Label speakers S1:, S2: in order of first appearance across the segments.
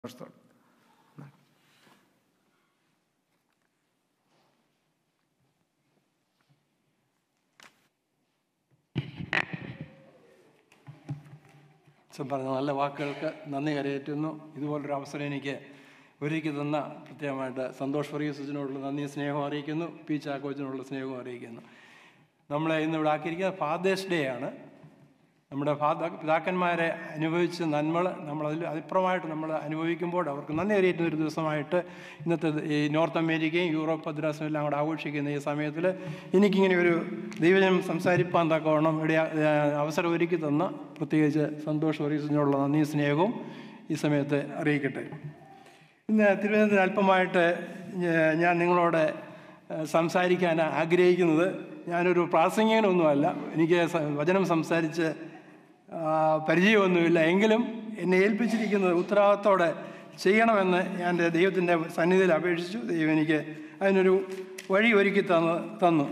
S1: സന്തോഷത്തോടെ അച്ഛൻ പറഞ്ഞ നല്ല വാക്കുകൾക്ക് നന്ദി കരയേറ്റുന്നു ഇതുപോലൊരു അവസരം എനിക്ക് ഒരുക്കി തന്ന പ്രത്യേകമായിട്ട് സന്തോഷ് ഫറീസിനോടുള്ള നന്ദി സ്നേഹം അറിയിക്കുന്നു പി ചാക്കോച്ചിനോടുള്ള സ്നേഹവും അറിയിക്കുന്നു നമ്മളെ ഇന്ന് ഇവിടെ ആക്കിയിരിക്കുന്നത് ഫാദേഴ്സ് ഡേ ആണ് നമ്മുടെ ഫാദ പിതാക്കന്മാരെ അനുഭവിച്ച നന്മകൾ നമ്മളതിൽ അതിപ്രമായിട്ട് നമ്മൾ അനുഭവിക്കുമ്പോൾ അവർക്ക് നന്ദി അറിയിക്കുന്ന ഒരു ദിവസമായിട്ട് ഇന്നത്തെ ഈ നോർത്ത് അമേരിക്കയും യൂറോപ്പ് ഭദ്രാസനം എല്ലാം കൂടെ ആഘോഷിക്കുന്ന ഈ സമയത്തിൽ എനിക്കിങ്ങനെ ഒരു ദൈവജനം സംസാരിപ്പാൻ തക്കവണ്ണം ഇവിടെ അവസരം ഒരുക്കി തന്ന പ്രത്യേകിച്ച് സന്തോഷ് ഒറീസിനോടുള്ള നന്ദി സ്നേഹവും ഈ സമയത്ത് അറിയിക്കട്ടെ ഇന്ന് തിരുവനന്തപുരത്തിന് അല്പമായിട്ട് ഞ- ഞാൻ നിങ്ങളോട് ഏഹ്, സംസാരിക്കാൻ ആഗ്രഹിക്കുന്നത് ഞാനൊരു പ്രാസംഗികനൊന്നുമല്ല എനിക്ക് സ- വചനം സംസാരിച്ച് ആ, പരിചയമൊന്നുമില്ല എങ്കിലും എന്നെ ഏൽപ്പിച്ചിരിക്കുന്നത് ഉത്തരവാദിത്തോടെ ചെയ്യണമെന്ന് ഞാൻ എൻ്റെ ദൈവത്തിൻ്റെ സന്നിധിയിൽ അപേക്ഷിച്ചു ദൈവം എനിക്ക് അതിനൊരു വഴി ഒരുക്കി തന്നു തന്നു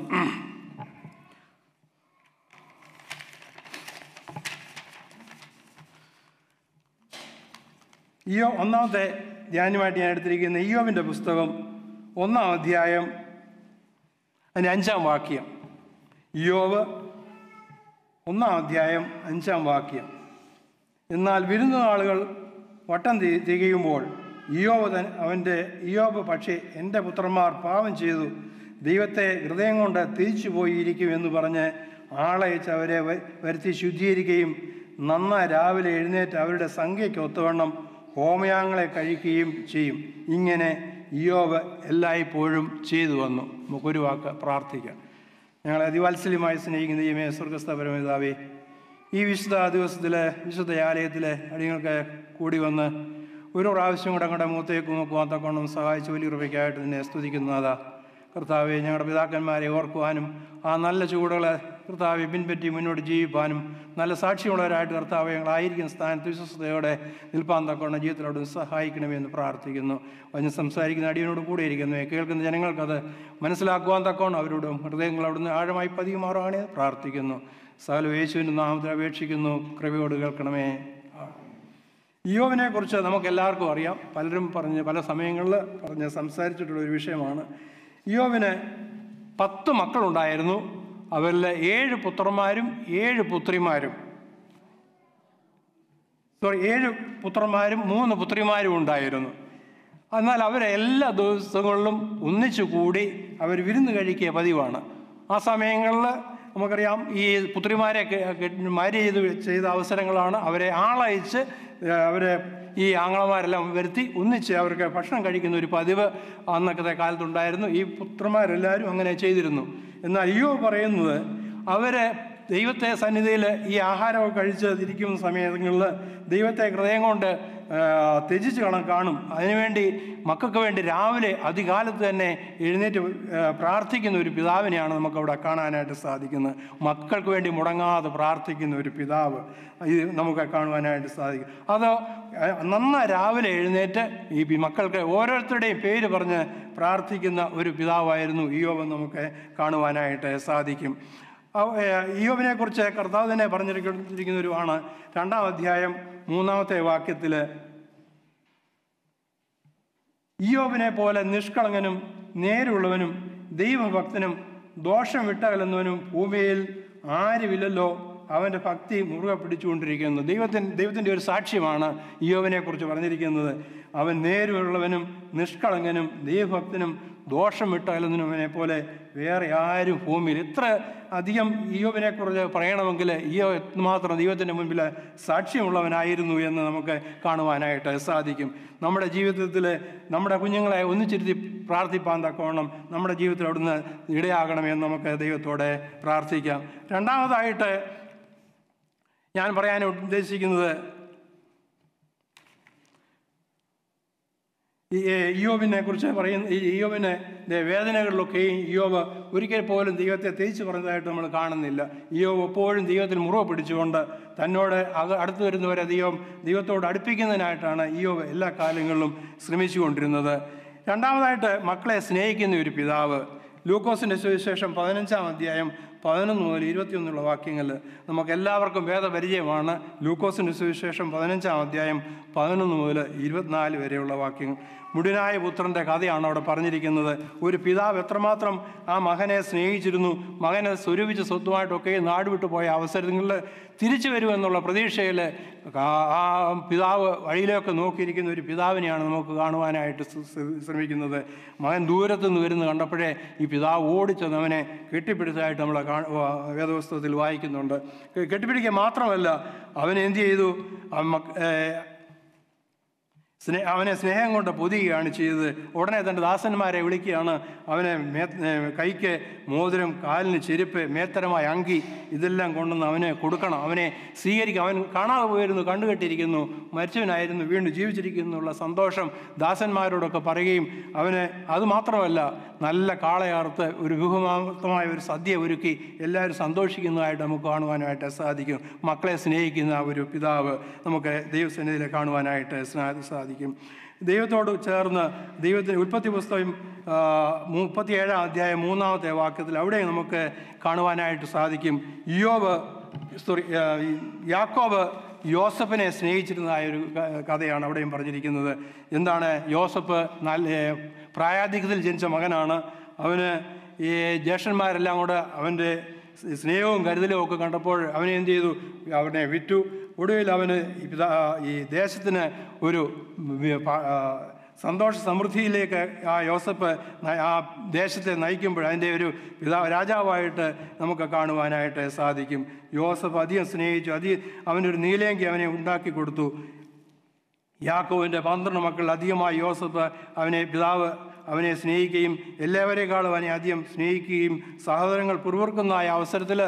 S1: ഇയോ ഒന്നാമത്തെ ധ്യാനമായിട്ട് ഞാൻ എടുത്തിരിക്കുന്ന ഇയോവിൻ്റെ പുസ്തകം ഒന്നാം അധ്യായം അതിൻ്റെ അഞ്ചാം വാക്യം ഇയോവ് ഒന്നാം അധ്യായം അഞ്ചാം വാക്യം എന്നാൽ വിരുന്നുനാളുകൾ വട്ടം തി- തികയുമ്പോൾ ഇയോബ് തൻ അവൻ്റെ ഇയോബ് പക്ഷേ എൻ്റെ പുത്രന്മാർ പാപം ചെയ്തു ദൈവത്തെ ഹൃദയം കൊണ്ട് തിരിച്ചു പോയിരിക്കും എന്ന് പറഞ്ഞ് ആളയച്ച് അവരെ വ- വരുത്തി ശുദ്ധീകരിക്കുകയും നന്നായി രാവിലെ എഴുന്നേറ്റ് അവരുടെ സംഖ്യയ്ക്ക് ഒത്തവണ്ണം ഹോമയാങ്ങളെ കഴിക്കുകയും ചെയ്യും ഇങ്ങനെ ഇയോബ് എല്ലായ്പ്പോഴും ചെയ്തു വന്നു നമുക്കൊരു വാക്ക് പ്രാർത്ഥിക്കാം ഞങ്ങളെ അതിവാത്സല്യമായി സ്നേഹിക്കുന്ന ഈ മേ സ്വർഗസ്ഥ പരമിതാവേ ഈ വിശുദ്ധ ദിവസത്തിലെ വിശുദ്ധ ആലയത്തിലെ അടിങ്ങൾക്ക് കൂടി വന്ന് ഒരു പ്രാവശ്യം കൂടെ അങ്ങോട്ട് മുഖത്തേക്ക് നോക്കുവാൻ തക്കോണം സഹായിച്ച വലിയ കൃപയ്ക്കായിട്ട് നിന്നെ സ്തുതിക്കുന്നതാ കർത്താവെ ഞങ്ങളുടെ പിതാക്കന്മാരെ ഓർക്കുവാനും ആ നല്ല ചൂടുകളെ കർത്താവെ പിൻപറ്റി മുന്നോട്ട് ജീവിപ്പാനും നല്ല സാക്ഷിയുള്ളവരായിട്ട് കർത്താവെ ഞങ്ങളായിരിക്കുന്ന സ്ഥാനത്ത് വിശ്വസ്തയോടെ നിൽപ്പാൻ തക്കോണം ജീവിതത്തിലോട് സഹായിക്കണമെന്ന് പ്രാർത്ഥിക്കുന്നു വഞ്ഞ് സംസാരിക്കുന്ന അടിയനോട് കൂടെ ഇരിക്കുന്നു കേൾക്കുന്ന ജനങ്ങൾക്കത് മനസ്സിലാക്കുവാൻ തക്കോണം അവരോടും ഹൃദയങ്ങൾ അവിടുന്ന് ആഴമായി പതിയുമാറുകയാണെ പ്രാർത്ഥിക്കുന്നു സകല യേശുവിൻ്റെ നാമത്തിൽ അപേക്ഷിക്കുന്നു കൃപയോട് കേൾക്കണമേ ഇയോവിനെ കുറിച്ച് നമുക്ക് എല്ലാവർക്കും അറിയാം പലരും പറഞ്ഞ് പല സമയങ്ങളിൽ പറഞ്ഞ് സംസാരിച്ചിട്ടുള്ള ഒരു വിഷയമാണ് ഇയോവിന് പത്ത് മക്കളുണ്ടായിരുന്നു അവരിൽ ഏഴ് പുത്രന്മാരും ഏഴ് പുത്രിമാരും സോറി ഏഴ് പുത്രന്മാരും മൂന്ന് പുത്രിമാരും ഉണ്ടായിരുന്നു എന്നാൽ അവരെ എല്ലാ ദിവസങ്ങളിലും ഒന്നിച്ചു കൂടി അവർ വിരുന്ന് കഴിക്കുക പതിവാണ് ആ സമയങ്ങളിൽ നമുക്കറിയാം ഈ പുത്രിമാരെ മാരി ചെയ്ത് ചെയ്ത അവസരങ്ങളാണ് അവരെ ആളയച്ച് ഏഹ്, അവരെ ഈ ആങ്ങളമാരെല്ലാം വരുത്തി ഒന്നിച്ച് അവർക്ക് ഭക്ഷണം കഴിക്കുന്ന ഒരു പതിവ് അന്നൊക്കത്തെ കാലത്തുണ്ടായിരുന്നു ഈ പുത്രന്മാരെല്ലാവരും അങ്ങനെ ചെയ്തിരുന്നു എന്നാൽ അയ്യോ പറയുന്നത് അവരെ ദൈവത്തെ സന്നിധിയിൽ ഈ ആഹാരമൊക്കെ കഴിച്ച് ഇരിക്കുന്ന സമയങ്ങളിൽ ദൈവത്തെ ഹൃദയം കൊണ്ട് ആ, ത്യജിച്ച് കാണാൻ കാണും അതിനുവേണ്ടി മക്കൾക്ക് വേണ്ടി രാവിലെ അതികാലത്ത് തന്നെ എഴുന്നേറ്റ് ആ, പ്രാർത്ഥിക്കുന്ന ഒരു പിതാവിനെയാണ് നമുക്കവിടെ കാണാനായിട്ട് സാധിക്കുന്നത് മക്കൾക്ക് വേണ്ടി മുടങ്ങാതെ പ്രാർത്ഥിക്കുന്ന ഒരു പിതാവ് ഇത് നമുക്ക് കാണുവാനായിട്ട് സാധിക്കും അത് നന്നായി രാവിലെ എഴുന്നേറ്റ് ഈ പി- മക്കൾക്ക് ഓരോരുത്തരുടെയും പേര് പറഞ്ഞ് പ്രാർത്ഥിക്കുന്ന ഒരു പിതാവായിരുന്നു ഇയോബ് നമുക്ക് കാണുവാനായിട്ട് സാധിക്കും ഇയോബിനെ കുറിച്ച് കർത്താവ് തന്നെ പറഞ്ഞിരിക്കുന്ന ഒരു ആണ് രണ്ടാം അധ്യായം മൂന്നാമത്തെ വാക്യത്തിൽ ഇയോബിനെ പോലെ നിഷ്കളങ്കനും നേരുള്ളവനും ദൈവഭക്തനും ദോഷം വിട്ടകലുന്നവനും ഭൂമിയിൽ ആരുമില്ലല്ലോ അവൻ്റെ ഭക്തി മുറുകെ പിടിച്ചുകൊണ്ടിരിക്കുന്നു ദൈവത്തിൻ ദൈവത്തിൻ്റെ ഒരു സാക്ഷ്യമാണ് ഇയോബിനെ കുറിച്ച് പറഞ്ഞിരിക്കുന്നത് അവൻ നേരുള്ളവനും നിഷ്കളങ്കനും ദൈവഭക്തനും ദോഷം വിട്ടകലുന്നവനെ പോലെ വേറെ ആരും ഭൂമിയിൽ ഇത്ര അധികം ഇയോബിനെ കുറിച്ച് പറയണമെങ്കിൽ ഇയോ എത്രമാത്രം ദൈവത്തിൻ്റെ മുൻപിൽ സാക്ഷ്യമുള്ളവനായിരുന്നു എന്ന് നമുക്ക് കാണുവാനായിട്ട് സാധിക്കും നമ്മുടെ ജീവിതത്തിൽ നമ്മുടെ കുഞ്ഞുങ്ങളെ ഒന്നിച്ചിരുത്തി പ്രാർത്ഥിപ്പാൻ തക്കവണ്ണം നമ്മുടെ ജീവിതത്തിൽ അവിടുന്ന് ഇടയാകണമെന്ന് നമുക്ക് ദൈവത്തോടെ പ്രാർത്ഥിക്കാം രണ്ടാമതായിട്ട് ഞാൻ പറയാൻ ഉദ്ദേശിക്കുന്നത് ഈ ഇയോബിനെ കുറിച്ച് പറയുന്ന ഈ ഇയോബിനെ വേദനകളിലൊക്കെയും ഇയോബ് ഒരിക്കൽ പോലും ദൈവത്തെ തേച്ച് പറഞ്ഞതായിട്ട് നമ്മൾ കാണുന്നില്ല ഇയോബ് എപ്പോഴും ദൈവത്തിൽ മുറിവ് പിടിച്ചുകൊണ്ട് തന്നോട് അക അടുത്ത് വരുന്നവരെ ദൈവം ദൈവത്തോട് അടുപ്പിക്കുന്നതിനായിട്ടാണ് ഇയോബ് എല്ലാ കാലങ്ങളിലും ശ്രമിച്ചുകൊണ്ടിരുന്നത് രണ്ടാമതായിട്ട് മക്കളെ സ്നേഹിക്കുന്ന ഒരു പിതാവ് ലൂക്കോസിൻ്റെ സുവിശേഷം പതിനഞ്ചാം അധ്യായം പതിനൊന്ന് മുതൽ ഇരുപത്തിയൊന്നുള്ള വാക്യങ്ങൾ നമുക്ക് എല്ലാവർക്കും വേദപരിചയമാണ് ലൂക്കോസിൻ്റെ സുവിശേഷം പതിനഞ്ചാം അധ്യായം പതിനൊന്ന് മുതൽ ഇരുപത്തിനാല് വരെയുള്ള വാക്യങ്ങൾ മുടിനായ പുത്രൻ്റെ കഥയാണ് അവിടെ പറഞ്ഞിരിക്കുന്നത് ഒരു പിതാവ് എത്രമാത്രം ആ മകനെ സ്നേഹിച്ചിരുന്നു മകനെ സ്വരൂപിച്ച് സ്വത്തുമായിട്ടൊക്കെ നാട് വിട്ടു പോയ അവസരങ്ങളിൽ തിരിച്ചു വരുമെന്നുള്ള പ്രതീക്ഷയിൽ ആ- ആ പിതാവ് വഴിയിലൊക്കെ നോക്കിയിരിക്കുന്ന ഒരു പിതാവിനെയാണ് നമുക്ക് കാണുവാനായിട്ട് ശ്ര- ശ്ര- ശ്രമിക്കുന്നത് മകൻ ദൂരത്തു നിന്ന് വരുന്നത് കണ്ടപ്പോഴേ ഈ പിതാവ് ഓടിച്ചെന്ന് അവനെ കെട്ടിപ്പിടിച്ചതായിട്ട് നമ്മൾ വേദപുസ്തകത്തിൽ വായിക്കുന്നുണ്ട് കെട്ടിപ്പിടിക്കുക മാത്രമല്ല അവൻ എന്ത് ചെയ്തു അവൻ മക്ക- ഏർ സ്നേ അവനെ സ്നേഹം കൊണ്ട് പൊതിയുകയാണ് ചെയ്തത് ഉടനെ തൻ്റെ ദാസന്മാരെ വിളിക്കുകയാണ് അവനെ മേ ഏർ കൈക്ക് മോതിരം കാലിന് ചെരുപ്പ് മേത്തരമായ അങ്കി ഇതെല്ലാം കൊണ്ടുവന്ന് അവനെ കൊടുക്കണം അവനെ സ്വീകരിക്കുക അവൻ കാണാതെ പോയിരുന്നു കണ്ടുകെട്ടിരിക്കുന്നു മരിച്ചവനായിരുന്നു വീണ്ടും ജീവിച്ചിരിക്കുന്നു എന്നുള്ള സന്തോഷം ദാസന്മാരോടൊക്കെ പറയുകയും അവന് അത് മാത്രമല്ല നല്ല കാളയാർത്ത് ഒരു വിഭുമാർത്ഥമായ ഒരു സദ്യ ഒരുക്കി എല്ലാവരും സന്തോഷിക്കുന്നതായിട്ട് നമുക്ക് കാണുവാനായിട്ട് സാധിക്കും മക്കളെ സ്നേഹിക്കുന്ന ഒരു പിതാവ് നമുക്ക് ദൈവസന്നിധിയിൽ കാണുവാനായിട്ട് സ്നാ- സാധിക്കും ദൈവത്തോട് ചേർന്ന് ദൈവത്തിന് ഉൽപ്പത്തി പുസ്തകം ആ, മുപ്പത്തിയേഴാം അധ്യായം മൂന്നാമത്തെ വാക്യത്തിൽ അവിടെ നമുക്ക് കാണുവാനായിട്ട് സാധിക്കും യോബ് സോറി ആ, ഈ യാക്കോബ് യോസഫിനെ സ്നേഹിച്ചിരുന്നതായ ഒരു ക- കഥയാണ് അവിടെയും പറഞ്ഞിരിക്കുന്നത് എന്താണ് യോസഫ് നല്ല പ്രായാധിക്യത്തിൽ ജനിച്ച മകനാണ് അവന് ഈ ജ്യേഷ്ഠന്മാരെല്ലാം കൂടെ അവൻ്റെ സ്നേഹവും കരുതലും ഒക്കെ കണ്ടപ്പോൾ അവനെ എന്ത് ചെയ്തു അവനെ വിറ്റു ഒടുവിൽ അവന് ഈ പിതാ ഈ ദേശത്തിന് ഒരു വി- പ- ആ, സന്തോഷ സമൃദ്ധിയിലേക്ക് ആ യോസഫ് ന- ആ ദേശത്തെ നയിക്കുമ്പോൾ അതിൻ്റെ ഒരു പിതാ രാജാവായിട്ട് നമുക്ക് കാണുവാനായിട്ട് സാധിക്കും യോസഫ് അധികം സ്നേഹിച്ചു അധികം അവനൊരു നീലേങ്കി അവനെ ഉണ്ടാക്കി കൊടുത്തു യാക്കോവിൻ്റെ പന്ത്രണ്ട് മക്കൾ അധികമായി യോസഫ് അവനെ പിതാവ് അവനെ സ്നേഹിക്കുകയും എല്ലാവരെക്കാളും അവനെ അധികം സ്നേഹിക്കുകയും സഹോദരങ്ങൾ പിറുവിറുക്കുന്നതായ അവസരത്തിൽ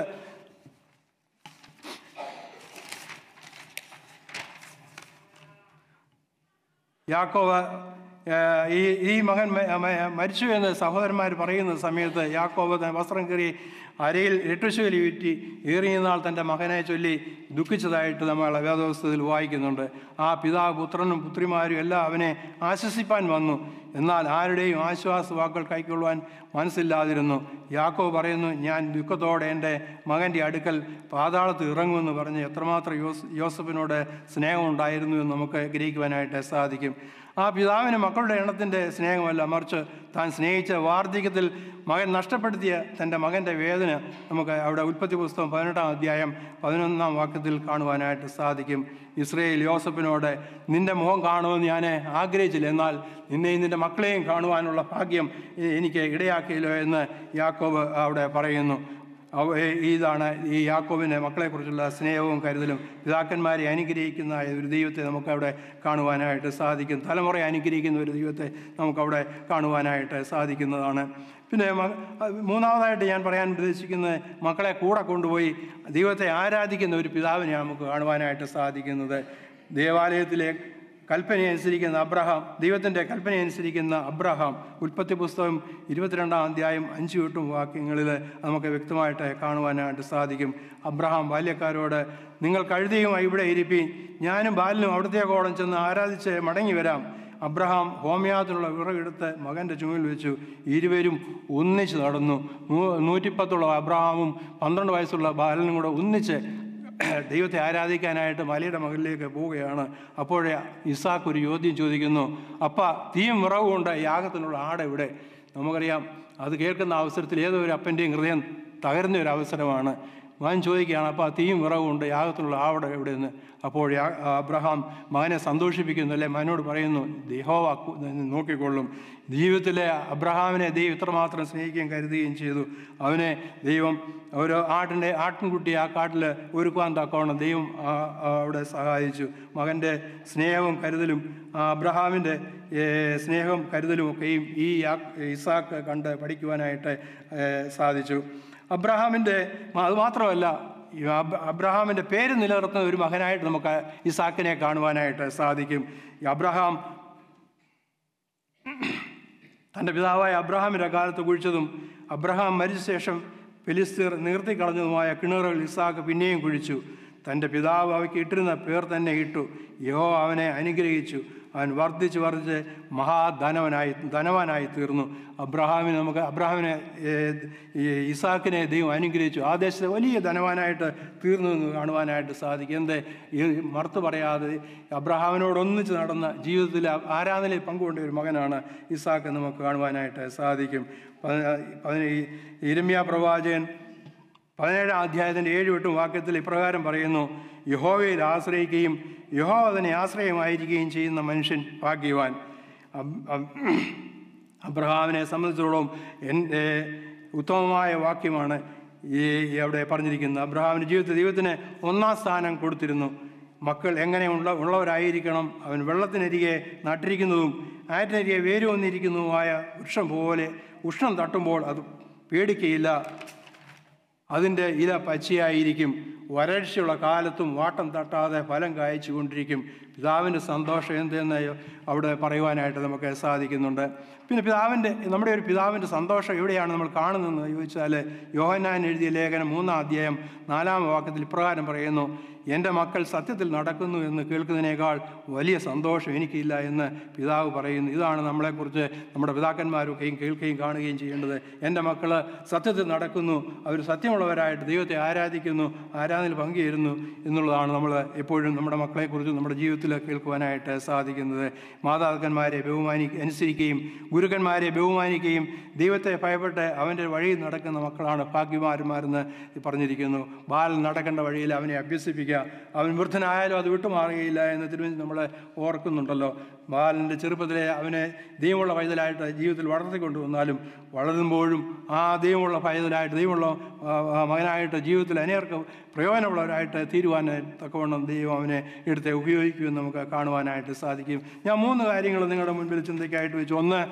S1: യാക്കോവ് ഏഹ്, ഈ ഈ മകൻ മ- മ- മരിച്ചു എന്ന് സഹോദരന്മാർ പറയുന്ന സമയത്ത് യാക്കോവ് തൻ വസ്ത്രം കീറി അരയിൽ എട്ടുശൂലി വിറ്റി ഏറിയ നാൾ തൻ്റെ മകനെ ചൊല്ലി ദുഃഖിച്ചതായിട്ട് നമ്മൾ വേദവസ്തത്തിൽ വായിക്കുന്നുണ്ട് ആ പിതാവ് പുത്രനും പുത്രിമാരും എല്ലാം അവനെ ആശ്വസിപ്പാൻ വന്നു എന്നാൽ ആരുടെയും ആശ്വാസ വാക്കുകൾ കൈക്കൊള്ളുവാൻ മനസ്സില്ലാതിരുന്നു യാക്കോവ് പറയുന്നു ഞാൻ ദുഃഖത്തോടെ എൻ്റെ മകൻ്റെ അടുക്കൽ പാതാളത്തിൽ ഇറങ്ങുമെന്ന് പറഞ്ഞ് എത്രമാത്രം യോസ് യോസഫിനോട് സ്നേഹമുണ്ടായിരുന്നു എന്ന് നമുക്ക് ഗ്രഹിക്കുവാനായിട്ട് സാധിക്കും ആ പിതാവിന് മക്കളുടെ എണ്ണത്തിൻ്റെ സ്നേഹമല്ല മറിച്ച് താൻ സ്നേഹിച്ച വാർദ്ധക്യത്തിൽ മകൻ നഷ്ടപ്പെടുത്തിയ തൻ്റെ മകൻ്റെ വേദന നമുക്ക് അവിടെ ഉൽപ്പത്തി പുസ്തകം പതിനെട്ടാം അധ്യായം പതിനൊന്നാം വാക്യത്തിൽ കാണുവാനായിട്ട് സാധിക്കും ഇസ്രയേൽ യോസഫിനോട് നിന്റെ മുഖം കാണുമെന്ന് ഞാൻ ആഗ്രഹിച്ചില്ല എന്നാൽ നിന്നെയും നിന്റെ മക്കളെയും കാണുവാനുള്ള ഭാഗ്യം എനിക്ക് ഇടയാക്കിയല്ലോ എന്ന് യാക്കോബ് അവിടെ പറയുന്നു അവ- ഇതാണ് ഈ യാക്കോബിൻ്റെ മക്കളെക്കുറിച്ചുള്ള സ്നേഹവും കരുതലും പിതാക്കന്മാരെ അനുഗ്രഹിക്കുന്ന ഒരു ദൈവത്തെ നമുക്കവിടെ കാണുവാനായിട്ട് സാധിക്കും തലമുറയെ അനുഗ്രഹിക്കുന്ന ഒരു ദൈവത്തെ നമുക്കവിടെ കാണുവാനായിട്ട് സാധിക്കുന്നതാണ് പിന്നെ മ- മൂന്നാമതായിട്ട് ഞാൻ പറയാൻ ഉദ്ദേശിക്കുന്നത് മക്കളെ കൂടെ കൊണ്ടുപോയി ദൈവത്തെ ആരാധിക്കുന്ന ഒരു പിതാവിനെ നമുക്ക് കാണുവാനായിട്ട് സാധിക്കുന്നത് ദേവാലയത്തിലെ കൽപ്പന അനുസരിക്കുന്ന അബ്രഹാം ദൈവത്തിൻ്റെ കൽപ്പന അനുസരിക്കുന്ന അബ്രഹാം ഉൽപ്പത്തി പുസ്തകം ഇരുപത്തിരണ്ടാം അധ്യായം അഞ്ച് എട്ടും വാക്യങ്ങളിൽ നമുക്ക് വ്യക്തമായിട്ട് കാണുവാനായിട്ട് സാധിക്കും അബ്രഹാം ബാല്യക്കാരോട് നിങ്ങൾ കഴുതിയുമായി ഇവിടെ ഇരിപ്പീൻ ഞാനും ബാലിനും അവിടത്തേക്കോളം ചെന്ന് ആരാധിച്ച് മടങ്ങി വരാം അബ്രഹാം ഹോമിയാത്തിനുള്ള വിറകെടുത്ത് മകൻ്റെ ചുമലിൽ വെച്ചു ഇരുവരും ഒന്നിച്ച് നടന്നു നൂ- നൂറ്റിപ്പത്തുള്ള അബ്രഹാമും പന്ത്രണ്ട് വയസ്സുള്ള ബാലനും കൂടെ ഒന്നിച്ച് ദൈവത്തെ ആരാധിക്കാനായിട്ട് മലയുടെ മകളിലേക്ക് പോവുകയാണ് അപ്പോഴേ ഇസാക്ക് ഒരു ചോദ്യം ചോദിക്കുന്നു അപ്പ തീയും വിറവും കൊണ്ട് യാഗത്തിനുള്ള ആട് ഇവിടെ നമുക്കറിയാം അത് കേൾക്കുന്ന അവസരത്തിൽ ഏതോ ഒരു അപ്പൻ്റെയും ഹൃദയം തകരുന്ന ഒരു അവസരമാണ് മകൻ ചോദിക്കുകയാണ് അപ്പോൾ ആ തീയും വിറവും ഉണ്ട് യാഗത്തിലുള്ള ആവിടെ എവിടെ നിന്ന് അപ്പോൾ യാ- അബ്രഹാം മകനെ സന്തോഷിപ്പിക്കുന്നു അല്ലെ മകനോട് പറയുന്നു ദേഹോവ നോക്കിക്കൊള്ളും ജീവിതത്തിലെ അബ്രഹാമിനെ ദൈവം ഇത്രമാത്രം സ്നേഹിക്കുകയും കരുതുകയും ചെയ്തു അവനെ ദൈവം ഒരു ആട്ടിൻ്റെ ആട്ടിൻകുട്ടി ആ കാട്ടിൽ ഒരുക്കുവാൻ തക്കവണ്ണം ദൈവം ആ- ആ അവിടെ സഹായിച്ചു മകൻ്റെ സ്നേഹവും കരുതലും ആ അബ്രഹാമിൻ്റെ ഏ, സ്നേഹവും കരുതലും ഒക്കെയും ഈ യാ- ഇസാക്ക് കണ്ട് പഠിക്കുവാനായിട്ട് ഏ, സാധിച്ചു അബ്രഹാമിൻ്റെ അത് മാത്രമല്ല ഈ അബ് അബ്രഹാമിൻ്റെ പേര് നിലനിർത്തുന്ന ഒരു മകനായിട്ട് നമുക്ക് ഇസാക്കിനെ കാണുവാനായിട്ട് സാധിക്കും ഈ അബ്രഹാം തൻ്റെ പിതാവായ അബ്രഹാമിൻ്റെ കാലത്ത് കുഴിച്ചതും അബ്രഹാം മരിച്ച ശേഷം ഫിലിസ്തീർ നീർത്തിക്കളഞ്ഞതുമായ കിണറുകൾ ഇസാക്ക് പിന്നെയും കുഴിച്ചു തൻ്റെ പിതാവ് അവയ്ക്ക് ഇട്ടിരുന്ന പേർ തന്നെ ഇട്ടു യോ അവനെ അനുഗ്രഹിച്ചു അവൻ വർദ്ധിച്ച് വർദ്ധിച്ച് മഹാധനവനായി ധനവാനായി തീർന്നു അബ്രഹാമിന് നമുക്ക് അബ്രഹാമിനെ ഏർ, ഈ ഇസാക്കിനെ ദൈവം അനുഗ്രഹിച്ചു ആ ദേശത്തെ വലിയ ധനവാനായിട്ട് തീർന്നു എന്ന് കാണുവാനായിട്ട് സാധിക്കും എന്ത് ഈ മറുത്ത് പറയാതെ അബ്രഹാമിനോടൊന്നിച്ച് നടന്ന ജീവിതത്തിൽ ആരാധനയിൽ പങ്കുകൊണ്ട ഒരു മകനാണ് ഇസാക്ക് എന്ന് നമുക്ക് കാണുവാനായിട്ട് സാധിക്കും പതിന- പതിന- ഇരമ്യ പ്രവാചകൻ പതിനേഴാം അധ്യായത്തിൻ്റെ ഏഴ് എട്ടും വാക്യത്തിൽ ഇപ്രകാരം പറയുന്നു യഹോവയിൽ ആശ്രയിക്കുകയും യഹോവ തന്നെ ആശ്രയമായിരിക്കുകയും ചെയ്യുന്ന മനുഷ്യൻ ഭാഗ്യവാൻ അബ്- അബ്- അബ്രഹാമിനെ സംബന്ധിച്ചിടത്തോളം എൻ്റെ ഉത്തമമായ വാക്യമാണ് ഈ അവിടെ പറഞ്ഞിരിക്കുന്നത് അബ്രഹാമിൻ്റെ ജീവിതത്തിൽ ദൈവത്തിന് ഒന്നാം സ്ഥാനം കൊടുത്തിരുന്നു മക്കൾ എങ്ങനെ ഉള്ള ഉള്ളവരായിരിക്കണം അവൻ വെള്ളത്തിനരികെ നട്ടിരിക്കുന്നതും ആറ്റിനരികെ വേര് വന്നിരിക്കുന്നതുമായ വൃക്ഷം പോലെ ഉഷ്ണം തട്ടുമ്പോൾ അത് പേടിക്കയില്ല അതിൻ്റെ ഇല പച്ചയായിരിക്കും വരൾച്ചയുള്ള കാലത്തും വാട്ടം തട്ടാതെ ഫലം കായ്ച്ചു കൊണ്ടിരിക്കും പിതാവിൻ്റെ സന്തോഷം എന്തെന്ന് അവിടെ പറയുവാനായിട്ട് നമുക്ക് സാധിക്കുന്നുണ്ട് പിന്നെ പിതാവിൻ്റെ നമ്മുടെ ഒരു പിതാവിൻ്റെ സന്തോഷം എവിടെയാണ് നമ്മൾ കാണുന്നതെന്ന് ചോദിച്ചാൽ യോഹന്നാൻ എഴുതിയ ലേഖനം മൂന്നാം അധ്യായം നാലാം വാക്യത്തിൽ ഇപ്രകാരം പറയുന്നു എൻ്റെ മക്കൾ സത്യത്തിൽ നടക്കുന്നു എന്ന് കേൾക്കുന്നതിനേക്കാൾ വലിയ സന്തോഷം എനിക്കില്ല എന്ന് പിതാവ് പറയുന്നു ഇതാണ് നമ്മളെക്കുറിച്ച് നമ്മുടെ പിതാക്കന്മാരൊക്കെയും കേൾക്കുകയും കാണുകയും ചെയ്യേണ്ടത് എൻ്റെ മക്കൾ സത്യത്തിൽ നടക്കുന്നു അവർ സത്യമുള്ളവരായിട്ട് ദൈവത്തെ ആരാധിക്കുന്നു ആരാധനയിൽ പങ്കുചേരുന്നു എന്നുള്ളതാണ് നമ്മൾ എപ്പോഴും നമ്മുടെ മക്കളെക്കുറിച്ച് നമ്മുടെ ജീവിതത്തിൽ കേൾക്കുവാനായിട്ട് സാധിക്കുന്നത് മാതാപിതാക്കന്മാരെ ബഹുമാനി അനുസരിക്കുകയും ഗുരുക്കന്മാരെ ബഹുമാനിക്കുകയും ദൈവത്തെ ഭയപ്പെട്ട് അവൻ്റെ വഴിയിൽ നടക്കുന്ന മക്കളാണ് ഭാഗ്യമാന്മാരെന്ന് പറഞ്ഞിരിക്കുന്നു ബാലൻ നടക്കേണ്ട വഴിയിൽ അവനെ അഭ്യസിപ്പിക്കുക അവൻ വൃദ്ധനായാലും അത് വിട്ടുമാറുകയില്ല എന്ന് തിരുവനന്തപുരം നമ്മളെ ഓർക്കുന്നുണ്ടല്ലോ ബാലൻ്റെ ചെറുപ്പത്തിലെ അവനെ ദൈവമുള്ള പൈതലായിട്ട് ജീവിതത്തിൽ വളർത്തിക്കൊണ്ടു വന്നാലും വളരുമ്പോഴും ആ ദൈവമുള്ള പൈതലായിട്ട് ദൈവമുള്ള ആ, ആ മകനായിട്ട് ജീവിതത്തിൽ അനേർക്ക് പ്രയോജനമുള്ളവരായിട്ട് തീരുവാൻ തക്കവണ്ണം ദൈവം അവനെ എടുത്ത് ഉപയോഗിക്കുമെന്ന് നമുക്ക് കാണുവാനായിട്ട് സാധിക്കും ഞാൻ മൂന്ന് കാര്യങ്ങൾ നിങ്ങളുടെ മുൻപിൽ ചിന്തയ്ക്കായിട്ട് വെച്ചു ഒന്ന്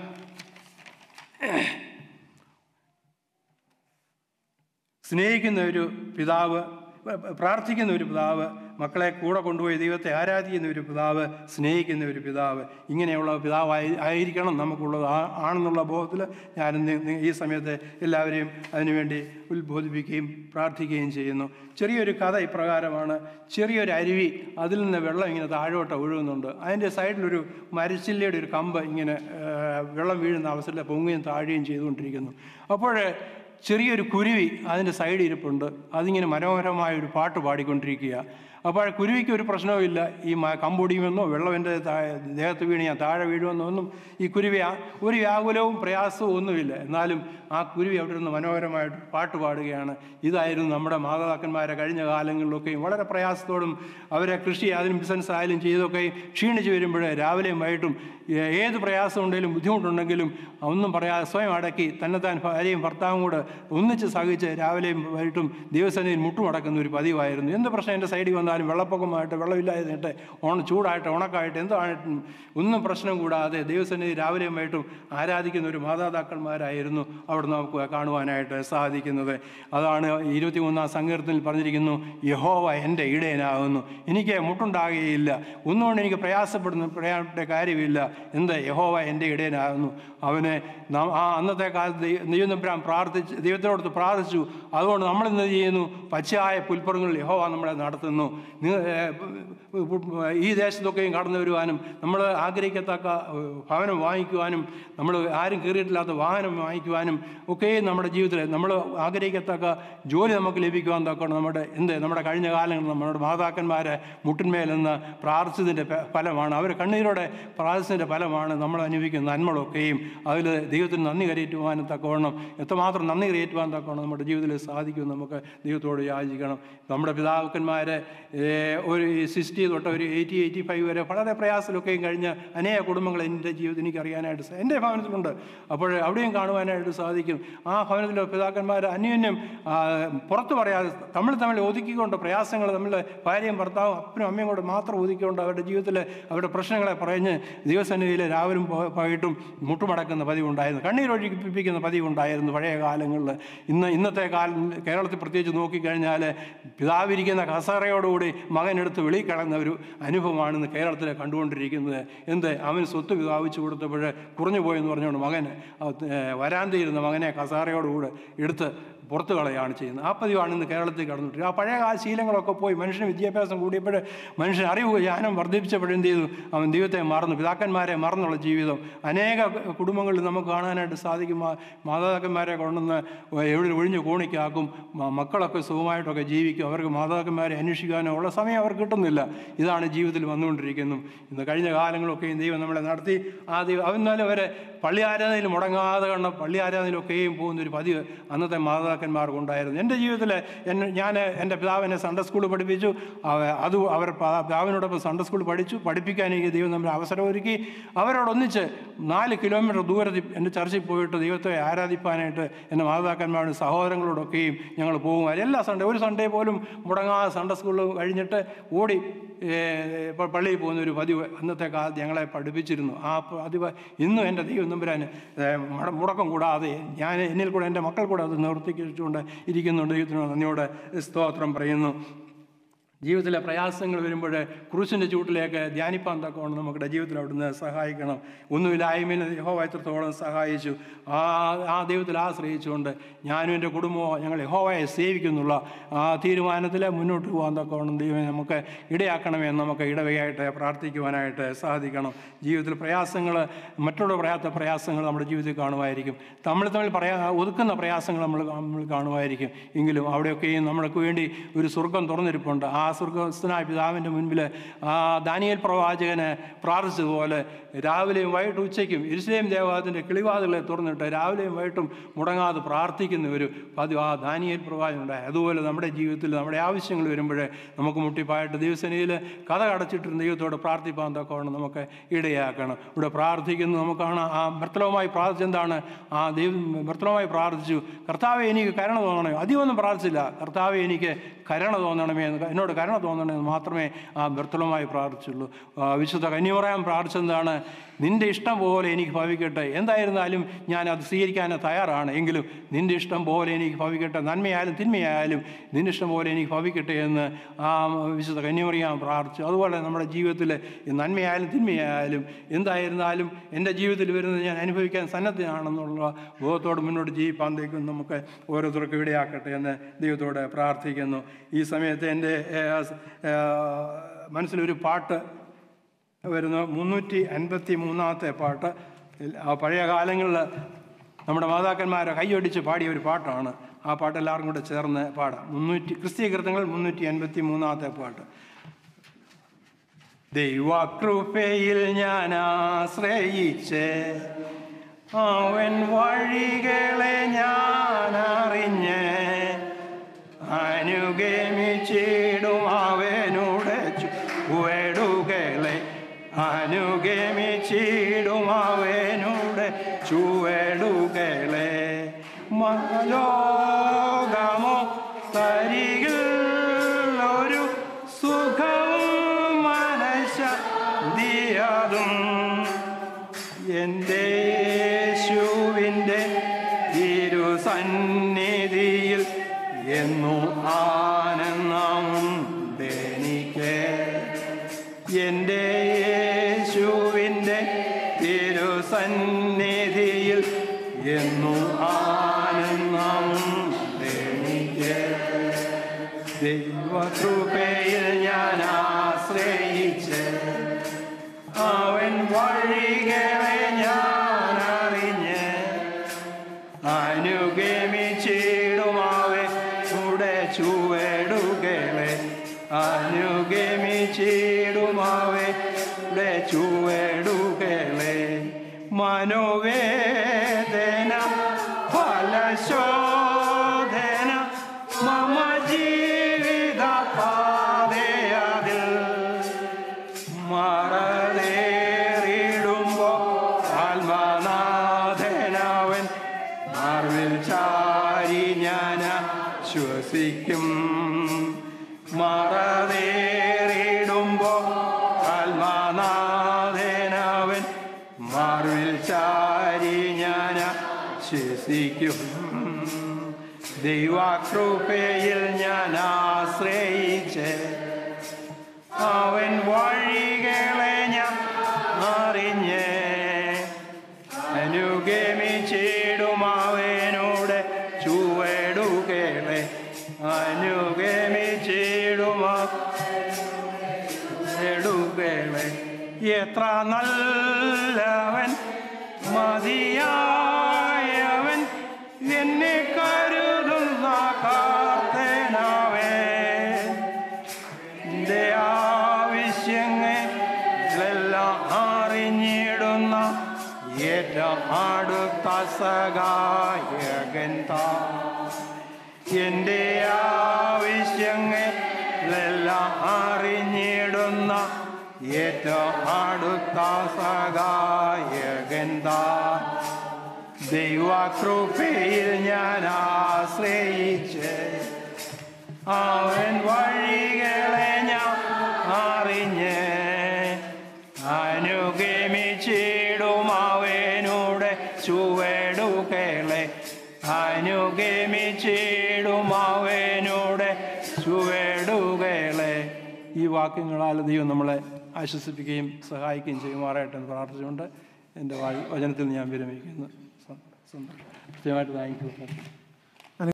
S1: സ്നേഹിക്കുന്ന ഒരു പിതാവ് പ്രാർത്ഥിക്കുന്ന ഒരു പിതാവ് മക്കളെ കൂടെ കൊണ്ടുപോയി ദൈവത്തെ ആരാധിക്കുന്ന ഒരു പിതാവ് സ്നേഹിക്കുന്ന ഒരു പിതാവ് ഇങ്ങനെയുള്ള പിതാവായി ആയിരിക്കണം നമുക്കുള്ളത് ആ- ആണെന്നുള്ള ബോധത്തിൽ ഞാൻ ഇന്ന് ഇന്ന് ഈ സമയത്ത് എല്ലാവരെയും അതിനുവേണ്ടി ഉത്ബോധിപ്പിക്കുകയും പ്രാർത്ഥിക്കുകയും ചെയ്യുന്നു ചെറിയൊരു കഥ ഇപ്രകാരമാണ് ചെറിയൊരു അരുവി അതിൽ നിന്ന് വെള്ളം ഇങ്ങനെ താഴോട്ട് ഒഴുകുന്നുണ്ട് അതിൻ്റെ സൈഡിലൊരു മരച്ചില്ലയുടെ ഒരു കമ്പ് ഇങ്ങനെ ആ, വെള്ളം വീഴുന്ന അവസരത്തിൽ പൊങ്ങുകയും താഴുകയും ചെയ്തുകൊണ്ടിരിക്കുന്നു അപ്പോൾ ചെറിയൊരു കുരുവി അതിൻ്റെ സൈഡിൽ ഇരിപ്പുണ്ട് അതിങ്ങനെ മനോഹരമായ ഒരു പാട്ട് പാടിക്കൊണ്ടിരിക്കുക അപ്പോൾ ആ കുരുവിക്ക് ഒരു പ്രശ്നവുമില്ല ഈ മ കമ്പൊടിയുമെന്നോ വെള്ളം എൻ്റെ താഴെ ദേഹത്ത് വീണ് ഞാൻ താഴെ വീഴുമെന്നോ ഒന്നും ഈ കുരുവി ആ- ഒരു വ്യാകുലവും പ്രയാസവും ഒന്നുമില്ല എന്നാലും ആ കുരുവി അവിടെ നിന്ന് മനോഹരമായിട്ട് പാട്ട് പാടുകയാണ് ഇതായിരുന്നു നമ്മുടെ മാതാപിതാക്കന്മാരെ കഴിഞ്ഞ കാലങ്ങളിലൊക്കെയും വളരെ പ്രയാസത്തോടും അവരെ കൃഷി അതിനും ബിസിനസ് ആയാലും ചെയ്തൊക്കെ ക്ഷീണിച്ച് വരുമ്പോൾ രാവിലെയും വൈകിട്ടും ഏ- ഏത് പ്രയാസം ഉണ്ടെങ്കിലും ബുദ്ധിമുട്ടുണ്ടെങ്കിലും ഒന്നും പറയാതെ സ്വയം അടക്കി തന്നെത്താൻ ഭാര്യയും ഭർത്താവും കൂടെ ഒന്നിച്ച് സഹിച്ച് രാവിലെയും വൈകിട്ടും ദിവസനയിൽ മുട്ടുമടക്കുന്ന ഒരു പതിവായിരുന്നു എന്ത് പ്രശ്നം എൻ്റെ സൈഡിൽ വന്നാലും വെള്ളപ്പൊക്കമായിട്ട് വെള്ളമില്ലാതിട്ട് ഓണ ചൂടായിട്ട് ഉണക്കായിട്ട് എന്തായിട്ടും ഒന്നും പ്രശ്നം കൂടാതെ ദൈവസന്നിധി രാവിലെയും വൈകിട്ടും ആരാധിക്കുന്ന ഒരു മാതാപിതാക്കന്മാരായിരുന്നു അവിടെ നമുക്ക് കാണുവാനായിട്ട് സാധിക്കുന്നത് അതാണ് ഇരുപത്തിമൂന്നാം സങ്കീർത്തനത്തിൽ പറഞ്ഞിരിക്കുന്നു യഹോവ എൻ്റെ ഇടയനാകുന്നു എനിക്ക് മുട്ടുണ്ടാകുകയില്ല ഒന്നുകൊണ്ട് എനിക്ക് പ്രയാസപ്പെടുന്ന പ്രയാസപ്പെട്ട കാര്യമില്ല എന്ത് യഹോവ എൻ്റെ ഇടയനാകുന്നു അവനെ നാം ആ അന്നത്തെ കാലത്ത് ദൈവ- ദൈവനമ്പുരാൻ പ്രാർത്ഥിച്ച് ദൈവത്തിനോട് പ്രാർത്ഥിച്ചു അതുകൊണ്ട് നമ്മൾ എന്ത് ചെയ്യുന്നു പച്ചയായ പുൽപ്പുറങ്ങളിൽ യഹോവ നമ്മളെ നടത്തുന്നു നി- ഏ, ഈ ദേശത്തൊക്കെയും കടന്നു വരുവാനും നമ്മൾ ആഗ്രഹിക്കത്തക്ക ഏഹ്, ഭവനം വാങ്ങിക്കുവാനും നമ്മൾ ആരും കയറിയിട്ടില്ലാത്ത വാഹനം വാങ്ങിക്കുവാനും ഒക്കെ നമ്മുടെ ജീവിതത്തിൽ നമ്മൾ ആഗ്രഹിക്കത്തക്ക ജോലി നമുക്ക് ലഭിക്കുവാൻ തക്കണം നമ്മുടെ എന്ത് നമ്മുടെ കഴിഞ്ഞ കാലങ്ങളിൽ നമ്മുടെ മാതാക്കന്മാരെ മുട്ടിന്മേൽ നിന്ന് പ്രാർത്ഥിച്ചതിൻ്റെ ഫ- ഫലമാണ് അവർ കണ്ണീരോടെ പ്രാർത്ഥിച്ചതിൻ്റെ ഫലമാണ് നമ്മൾ അനുഭവിക്കുന്ന നന്മകളൊക്കെയും അതിൽ ദൈവത്തിന് നന്ദി കരയേറ്റുവാനും തക്കവണ്ണം എത്രമാത്രം നന്ദി കരയേറ്റുവാൻ തക്കവണ്ണം നമ്മുടെ ജീവിതത്തിൽ സാധിക്കും നമുക്ക് ദൈവത്തോട് യാചിക്കണം നമ്മുടെ പിതാക്കന്മാരെ ഏഹ്, ഒരു സിക്സ്റ്റി തൊട്ട് ഒരു എയ്റ്റി എയ്റ്റി ഫൈവ് വരെ വളരെ പ്രയാസത്തിലൊക്കെയും കഴിഞ്ഞ അനേക കുടുംബങ്ങൾ എൻ്റെ ജീവിതത്തിൽ എനിക്ക് അറിയാനായിട്ട് സാ- എൻ്റെ ഭവനത്തിലുണ്ട് അപ്പോൾ അവിടെയും കാണുവാനായിട്ട് സാധിക്കും ആ ഭവനത്തിലെ പിതാക്കന്മാർ അന്യോന്യം ആ, പുറത്ത് പറയാതെ തമ്മിൽ തമ്മിൽ ഒതുക്കിക്കൊണ്ട് പ്രയാസങ്ങൾ തമ്മിൽ ഭാര്യയും ഭർത്താവും അപ്പനും അമ്മയും കൂടെ മാത്രം ഒതുക്കിക്കൊണ്ട് അവരുടെ ജീവിതത്തിൽ അവരുടെ പ്രശ്നങ്ങളെ പറഞ്ഞ് ദൈവസന്നിധിയിൽ രാവിലും പോ- വൈകിട്ടും മുട്ടുമടക്കുന്ന പതിവുണ്ടായിരുന്നു കണ്ണീരൊഴുക്കിപ്പിക്കുന്ന പതിവുണ്ടായിരുന്നു പഴയ കാലങ്ങളിൽ ഇന്ന് ഇന്നത്തെ കാലം കേരളത്തിൽ പ്രത്യേകിച്ച് നോക്കിക്കഴിഞ്ഞാൽ പിതാവിരിക്കുന്ന കസേരയോടുകൂടി കൂടി മകനെടുത്ത് വെളിയിൽ കിടന്ന ഒരു അനുഭവമാണ് ഇന്ന് കേരളത്തിൽ കണ്ടുകൊണ്ടിരിക്കുന്നത് എന്ത് അവന് സ്വത്ത് വിഭാവിച്ചു കൊടുത്തപ്പോൾ കുറഞ്ഞു പോയെന്ന് പറഞ്ഞുകൊണ്ട് മകൻ വരാന്തയിരുന്ന മകനെ കസാറയോടുകൂടെ എടുത്ത് പുറത്തു കളയാണ് ചെയ്യുന്നത് ആ പതിവാണ് ഇന്ന് കേരളത്തിൽ കടന്നിട്ട് ആ പഴയ ആ ശീലങ്ങളൊക്കെ പോയി മനുഷ്യന് വിദ്യാഭ്യാസം കൂടിയപ്പോൾ മനുഷ്യൻ അറിവ് ജ്ഞാനം വർദ്ധിപ്പിച്ചപ്പോൾ എന്ത് ചെയ്തു അവൻ ദൈവത്തെ മറന്നു പിതാക്കന്മാരെ മറന്നുള്ള ജീവിതം അനേക കുടുംബങ്ങളിൽ നമുക്ക് കാണാനായിട്ട് സാധിക്കും മാ- മാതാപിതാക്കന്മാരെ കൊണ്ടുവന്ന് എവിടെ ഒഴിഞ്ഞു കോണിക്കാക്കും മ- മക്കളൊക്കെ സുഖമായിട്ടൊക്കെ ജീവിക്കും അവർക്ക് മാതാപിതാക്കന്മാരെ അന്വേഷിക്കാനോ ഉള്ള സമയം അവർക്ക് കിട്ടുന്നില്ല ഇതാണ് ജീവിതത്തിൽ വന്നുകൊണ്ടിരിക്കുന്നു ഇന്ന് കഴിഞ്ഞ കാലങ്ങളൊക്കെയും ദൈവം നമ്മളെ നടത്തി ആ ദൈവം അവന്നാലും അവരെ പള്ളി ആരാധനയിൽ മുടങ്ങാതെ കണ്ട പള്ളി ആരാധനയിലൊക്കെയും പോകുന്ന ഒരു പതിവ് അന്നത്തെ മാതാക്കന്മാർക്കുണ്ടായിരുന്നു എൻ്റെ ജീവിതത്തിൽ എന്നെ ഞാൻ എൻ്റെ പിതാവിനെ സൺഡേ സ്കൂളിൽ പഠിപ്പിച്ചു അവ- അത് അവർ പ- പിതാവിനോടൊപ്പം സൺഡേ സ്കൂളിൽ പഠിച്ചു പഠിപ്പിക്കാൻ എനിക്ക് ദൈവം നമ്മൾ അവസരം ഒരുക്കി അവരോടൊന്നിച്ച് നാല് കിലോമീറ്റർ ദൂരത്തിൽ എൻ്റെ ചർച്ചിൽ പോയിട്ട് ദൈവത്തെ ആരാധിപ്പാനായിട്ട് എൻ്റെ മാതാക്കന്മാരും സഹോദരങ്ങളോടൊക്കെയും ഞങ്ങൾ പോകും എല്ലാ സൺഡേ ഒരു സൺഡേ പോലും മുടങ്ങാതെ സൺഡേ സ്കൂളിൽ കഴിഞ്ഞിട്ട് ഓടി ഏഹ്, ഇപ്പോൾ പള്ളിയിൽ പോകുന്ന ഒരു പതിവ് അന്നത്തെ കാലത്ത് ഞങ്ങളെ പഠിപ്പിച്ചിരുന്നു ആ പതിവ് ഇന്നും എൻ്റെ ദൈവം നമ്പുരാൻ മുടക്കം കൂടാതെ ഞാൻ എന്നിൽ കൂടെ എൻ്റെ മക്കൾ കൂടെ അത് നിവർത്തിക്കൊണ്ട് ഇരിക്കുന്നുണ്ട് ദൈവത്തിനോട് നന്ദിയോടെ സ്തോത്രം പറയുന്നു ജീവിതത്തിലെ പ്രയാസങ്ങൾ വരുമ്പോൾ ക്രൂശിൻ്റെ ചൂട്ടിലേക്ക് ധ്യാനിപ്പാൻ തക്കവണ്ണം നമ്മുടെ ജീവിതത്തിൽ അവിടുന്ന് സഹായിക്കണം ഒന്നുമില്ലായ്മയിൽ യഹോവ എത്രത്തോളം സഹായിച്ചു ആ ആ ദൈവത്തിൽ ആശ്രയിച്ചുകൊണ്ട് ഞാനും എൻ്റെ കുടുംബവും ഞങ്ങൾ യഹോവയെ സേവിക്കുന്നുള്ള ആ തീരുമാനത്തിൽ മുന്നോട്ട് പോകാൻ തക്കവണ്ണം ദൈവം നമുക്ക് ഇടയാക്കണമെന്ന് നമുക്ക് ഇടവകയായിട്ട് പ്രാർത്ഥിക്കുവാനായിട്ട് സാധിക്കണം ജീവിതത്തിൽ പ്രയാസങ്ങൾ മറ്റുള്ള പറയാത്ത പ്രയാസങ്ങൾ നമ്മുടെ ജീവിതത്തിൽ കാണുമായിരിക്കും നമ്മൾ തമ്മിൽ പറയാ ഒതുക്കുന്ന പ്രയാസങ്ങൾ നമ്മൾ നമ്മൾ കാണുമായിരിക്കും എങ്കിലും അവിടെയൊക്കെയും നമ്മൾക്ക് വേണ്ടി ഒരു സ്വർഗം തുറന്നിരിപ്പുണ്ട് ആ സ്വർഗസ്ഥനായ പിതാവിൻ്റെ മുൻപിൽ ആ ദാനിയേൽ പ്രവാചകന് പ്രാർത്ഥിച്ചതുപോലെ രാവിലെയും വൈകിട്ട് ഉച്ചയ്ക്കും ഇരുസലേം ദേവാലയത്തിൻ്റെ കിളിവാതികളെ തുറന്നിട്ട് രാവിലെയും വൈകിട്ടും മുടങ്ങാതെ പ്രാർത്ഥിക്കുന്ന ഒരു പതിവ് ആ ദാനിയേൽ പ്രവാചകനുണ്ടായി അതുപോലെ നമ്മുടെ ജീവിതത്തിൽ നമ്മുടെ ആവശ്യങ്ങൾ വരുമ്പോഴേ നമുക്ക് മുട്ടിപ്പായിട്ട് ദിവസനയിൽ കഥ അടച്ചിട്ടിരുന്ന ദൈവത്തോട് പ്രാർത്ഥിപ്പാൻ തക്കവണ്ണം നമുക്ക് ഇടയാക്കണം ഇവിടെ പ്രാർത്ഥിക്കുന്നു നമുക്ക് കാണാം ആ ഭർത്തലവുമായി പ്രാർത്ഥിച്ച എന്താണ് ആ ദൈവം ഭർത്തലവുമായി പ്രാർത്ഥിച്ചു കർത്താവെ എനിക്ക് കരുണ തോന്നണമേ അധികമൊന്നും പ്രാർത്ഥിച്ചില്ല കർത്താവെ എനിക്ക് കരുണ തോന്നണമേ എന്ന് എന്നോട് കരുണ തോന്നണമെന്ന് മാത്രമേ ആ ഭർത്തലവുമായി പ്രാർത്ഥിച്ചുള്ളൂ ആ വിശുദ്ധ കന്യമറയാൻ പ്രാർത്ഥിച്ചെന്താണ് നിന്റെ ഇഷ്ടം പോലെ എനിക്ക് ഭവിക്കട്ടെ എന്തായിരുന്നാലും ഞാൻ അത് സ്വീകരിക്കാൻ തയ്യാറാണ് എങ്കിലും നിന്റെ ഇഷ്ടം പോലെ എനിക്ക് ഭവിക്കട്ടെ നന്മയായാലും തിന്മയായാലും നിന്റെ ഇഷ്ടം പോലെ എനിക്ക് ഭവിക്കട്ടെ എന്ന് ആ വിശുദ്ധ കന്യമറിയാൻ പ്രാർത്ഥിച്ചു അതുപോലെ നമ്മുടെ ജീവിതത്തിൽ ഈ നന്മയായാലും തിന്മയായാലും എന്തായിരുന്നാലും എൻ്റെ ജീവിതത്തിൽ വരുന്നത് ഞാൻ അനുഭവിക്കാൻ സന്നദ്ധയാണെന്നുള്ള ബോധത്തോട് മുന്നോട്ട് ജീവിപ്പാന്തേക്കും നമുക്ക് ഓരോരുത്തർക്കും ഇടയാക്കട്ടെ എന്ന് ദൈവത്തോട് പ്രാർത്ഥിക്കുന്നു ഈ സമയത്ത് എൻ്റെ ഏഹ്, ഏഹ്, മനസ്സിലൊരു പാട്ട് വരുന്ന മുന്നൂറ്റി അൻപത്തി മൂന്നാമത്തെ പാട്ട് ആ പഴയ കാലങ്ങളിൽ നമ്മുടെ മാതാക്കന്മാരെ കൈയൊടിച്ച് പാടിയ ഒരു പാട്ടാണ് ആ പാട്ട് എല്ലാവർക്കും കൂടെ ചേർന്ന് പാടാം മുന്നൂറ്റി ക്രിസ്തീയ കൃതങ്ങൾ മുന്നൂറ്റി അൻപത്തി മൂന്നാമത്തെ പാട്ട് ദൈവകൃപയിൽ ഞാൻ ആശ്രയിച്ച് അവൻ വഴികളെ ഞാൻ അറിഞ്ഞ് അനുഗമിച്ചിടും അവനുടെ ചുവടുകളെ അനുഗമിച്ചിടും അവനുടെ ചുവടുകളെ മലോകമോ തരികിൽ ഒരു സുഖവും മനശാന്തിയതും എൻ്റെ യേശുവിൻ്റെ തിരുസന്നിധിയിൽ എന്നു ആനന്ദമുണ്ടെനിക്ക് എൻ്റെ യേശുവിൻ്റെ തിരുസന്നിധിയിൽ എന്നു ആനന്ദമുണ്ടെനിക്ക് ദൈവകൃപയിൽ ഞാൻ ആശ്രയിച്ച് അവൻ വഴികളെ ഞാൻ അറിഞ്ഞ് അനുഗമിച്ചിടുമാവെ കൂടെ ചുവടുകളെ അനുഗമിച്ചിടുമാവെ കൂടെ ചുവടുകളെ മനോവേദന ഫലശോധന മമ ജീവിത പാതയതിൽ മറതേറിടുമ്പോ ആത്മനാഥനവൻ മാർവിൽ ചാരി ഞാൻ ശ്വസിക്കും മറതേറിടുമ്പോ ആത്മനാഥനവൻ മാർവിൽ ചാരി ഞാൻ ശ്വസിക്കും ദൈവകൃപയിൽ ഞാൻ ആശ്രയിച്ച് അവൻ വഴികളെ ഞാൻ അറിഞ്ഞേ അനുഗമിച്ചിടും അവനോട് ചുവടുകളെ അനുഗമിച്ചിടും എടുകളെ എത്ര നല്ലവൻ മതിയായവൻ എന്നെ കരുതുന്ന കാർത്തനാവേ എൻ്റെ ആവശ്യങ്ങളെല്ലാം അറിഞ്ഞിടുന്ന ഏറ്റവും അടുത്ത സഹായകൻ താൻ എൻ്റെ ആവശ്യങ്ങളെല്ലാം അറിഞ്ഞിടുന്ന ഏറ്റവും അടുത്ത സഹായകൻ താൻ ദൈവകൃപയിൽ ഞാൻ ആശ്രയിച്ച് അവൻ വഴികളെ ഞാൻ അറിഞ്ഞ് അനുഗമിച്ചിടും അവനോട് ചുവടുകളെ അനുഗമിച്ചിടും അവനോട് ചുവടുകളെ ഈ വാക്യങ്ങളാൽ ദൈവം നമ്മളെ ആശ്വസിപ്പിക്കുകയും സഹായിക്കുകയും ചെയ്യുമാറായിട്ട് എന്ന് പ്രാർത്ഥിച്ചുകൊണ്ട് എൻ്റെ വാ- വചനത്തിൽ ഞാൻ വിരമിക്കുന്നു സ- സന്തോഷം കൃത്യമായിട്ട് താങ്ക് യു